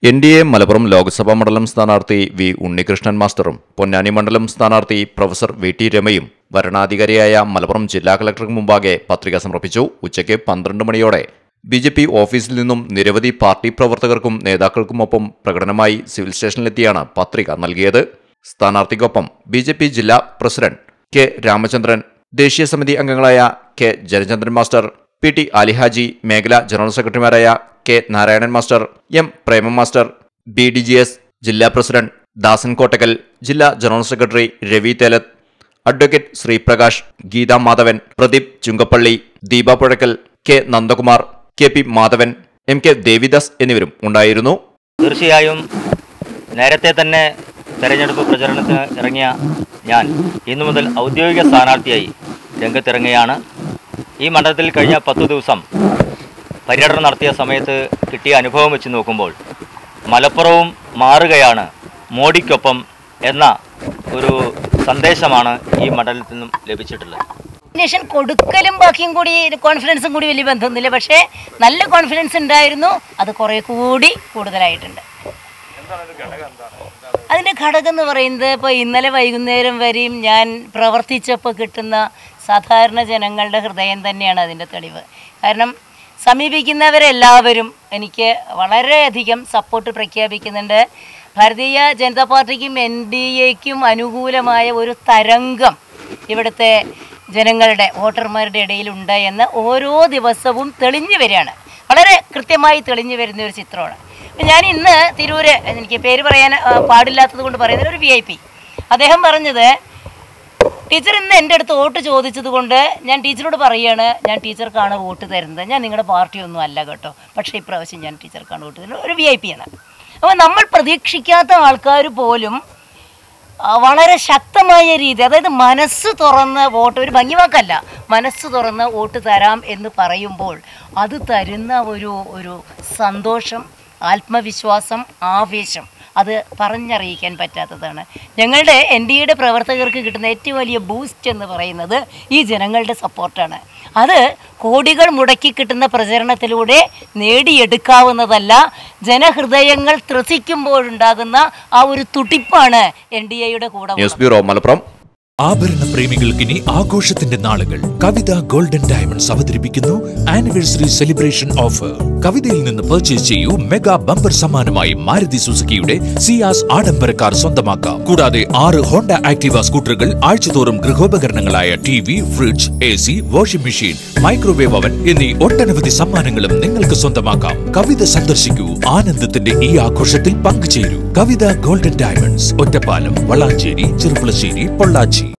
N D A Malappuram Lok Sabha മണ്ഡലം സ്ഥാനാർത്ഥി V Unnikrishnan മാസ്റ്ററും പൊന്നാനി മണ്ഡലം സ്ഥാനാർത്ഥി പ്രൊഫസർ വി ടി രമയും വരണാധികാരിയായ മലപ്പുറം ജില്ലാ കളക്ടർക്ക് മുമ്പാകെ പത്രിക സമർപ്പിച്ചു ഉച്ചയ്ക്ക് പന്ത്രണ്ട് മണിയോടെ ബി ജെ പി ഓഫീസിൽ നിന്നും നിരവധി പാർട്ടി പ്രവർത്തകർക്കും നേതാക്കൾക്കുമൊപ്പം പ്രകടനമായി സിവിൽ സ്റ്റേഷനിലെത്തിയാണ് പത്രിക നൽകിയത് സ്ഥാനാർത്ഥിക്കൊപ്പം ബി ജെ പി ജില്ലാ പ്രസിഡന്റ് കെ രാമചന്ദ്രൻ ദേശീയ സമിതി അംഗങ്ങളായ K Janachandran master P T Alihaji മേഖലാ ജനറൽ സെക്രട്ടറിമാരായ K Narayanan master M Premam master B D J S ജില്ലാ പ്രസിഡന്റ് ദാസൻ കോട്ടക്കൽ ജില്ലാ general secretary Ravi Thelath advocate Sreeprakash Geetha Madhavan Pradeep Chungappally Deepa Puzhakkal K Nandakumar K P Madhavan M K Devidas എന്നിവരും ഉണ്ടായിരുന്നു തീർച്ചയായും നേരത്തെ തന്നെ തെരഞ്ഞെടുപ്പ് പ്രചരണത്തിന് ഇറങ്ങിയ ഞാൻ ഇന്നു മുതൽ ഔദ്യോഗിക സ്ഥാനാർത്ഥിയായി രംഗത്തിറങ്ങുകയാണ് ഈ മണ്ഡലത്തിൽ കഴിഞ്ഞ പത്തു ദിവസം പര്യടനം നടത്തിയ സമയത്ത് കിട്ടിയ അനുഭവം വെച്ച് നോക്കുമ്പോൾ മലപ്പുറവും മാറുകയാണ് മോഡിക്കൊപ്പം എന്ന ഒരു സന്ദേശമാണ് ഈ മണ്ഡലത്തിൽ നിന്നും ലഭിച്ചിട്ടുള്ളത് നോമിനേഷൻ കൊടുക്കലും ബാക്കിയും കൂടി കോൺഫിഡൻസും കൂടി വലിയ ബന്ധമൊന്നുമില്ല പക്ഷേ നല്ല കോൺഫിഡൻസ് ഉണ്ടായിരുന്നു അത് കുറേ കൂടി കൂടുതലായിട്ടുണ്ട് അതിൻ്റെ ഘടകം എന്ന് പറയുന്നത് ഇപ്പോൾ ഇന്നലെ വൈകുന്നേരം വരെയും ഞാൻ പ്രവർത്തിച്ചപ്പോൾ കിട്ടുന്ന സാധാരണ ജനങ്ങളുടെ ഹൃദയം തന്നെയാണ് അതിൻ്റെ തെളിവ് കാരണം സമീപിക്കുന്നവരെല്ലാവരും എനിക്ക് വളരെയധികം സപ്പോർട്ട് പ്രഖ്യാപിക്കുന്നുണ്ട് ഭാരതീയ ജനതാ പാർട്ടിക്കും എൻ ഡി എക്കും അനുകൂലമായ ഒരു തരംഗം ഇവിടുത്തെ ജനങ്ങളുടെ വോട്ടർമാരുടെ ഇടയിലുണ്ട് എന്ന് ഓരോ ദിവസവും തെളിഞ്ഞു വരികയാണ് വളരെ കൃത്യമായി തെളിഞ്ഞു വരുന്ന ഒരു ചിത്രമാണ് അപ്പം ഞാൻ ഇന്ന് തിരൂര് എനിക്ക് പേര് പറയാൻ ആ, പാടില്ലാത്തത് കൊണ്ട് പറയുന്നത് ഒരു വി ഐ പി അദ്ദേഹം പറഞ്ഞത് ടീച്ചർ ഇന്ന് എൻ്റെ അടുത്ത് വോട്ട് ചോദിച്ചത് കൊണ്ട് ഞാൻ ടീച്ചറോട് പറയുകയാണ് ഞാൻ ടീച്ചർക്കാണ് വോട്ട് തരുന്നത് ഞാൻ നിങ്ങളുടെ പാർട്ടിയൊന്നും അല്ല കേട്ടോ പക്ഷേ ഇപ്രാവശ്യം ഞാൻ ടീച്ചർക്കാണ് വോട്ട് തരുന്നത് ഒരു വി ഐ പി ആണ് അപ്പോൾ നമ്മൾ പ്രതീക്ഷിക്കാത്ത ആൾക്കാർ പോലും ആ, വളരെ ശക്തമായ രീതി അതായത് മനസ്സ് തുറന്ന് വോട്ട് ഒരു ഭംഗിവാക്കല്ല മനസ്സ് തുറന്ന് വോട്ട് തരാം എന്ന് പറയുമ്പോൾ അത് തരുന്ന ഒരു ഒരു സന്തോഷം ആത്മവിശ്വാസം ആവേശം അത് പറഞ്ഞറിയിക്കാൻ പറ്റാത്തതാണ് ഞങ്ങളുടെ എൻ ഡി എയുടെ പ്രവർത്തകർക്ക് കിട്ടുന്ന ഏറ്റവും വലിയ ബൂസ്റ്റ് എന്ന് പറയുന്നത് ഈ ജനങ്ങളുടെ സപ്പോർട്ടാണ് അത് കോടികൾ മുടക്കി കിട്ടുന്ന പ്രചരണത്തിലൂടെ നേടിയെടുക്കാവുന്നതല്ല ജനഹൃദയങ്ങൾ ത്രസിക്കുമ്പോഴുണ്ടാകുന്ന ആ ഒരു തുടിപ്പാണ് എൻ ഡി എയുടെ കൂടെ ഉള്ളത്. ന്യൂസ് ബ്യൂറോ മലപ്പുറം ആഭരണ പ്രേമികൾക്കിനി ആഘോഷത്തിന്റെ നാളുകൾ കവിത ഗോൾഡൻ ഡയമണ്ട്സ് അവതരിപ്പിക്കുന്നു ആനിവേഴ്സറി സെലിബ്രേഷൻ ഓഫർ കവിതയിൽ നിന്ന് പർച്ചേസ് ചെയ്യൂ മെഗാ ബമ്പർ സമ്മാനമായി മാരുതി സുസുക്കിയുടെ സിയാസ് ആഡംബര കാർ സ്വന്തമാക്കാം കൂടാതെ ആറ് ഹോണ്ട ആക്ടിവ സ്കൂട്ടറുകൾ ആഴ്ചതോറും ഗൃഹോപകരണങ്ങളായ T V fridge A C washing machine microwave oven എന്നീ ഒട്ടനവധി സമ്മാനങ്ങളും നിങ്ങൾക്ക് സ്വന്തമാക്കാം കവിത സന്ദർശിക്കൂ ആനന്ദത്തിന്റെ ഈ ആഘോഷത്തിൽ പങ്കുചേരൂ കവിത ഗോൾഡൻ ഡയമണ്ട്സ് ഒറ്റപ്പാലം വളാഞ്ചേരി ചെറുപ്പുളശ്ശേരി പൊള്ളാച്ചി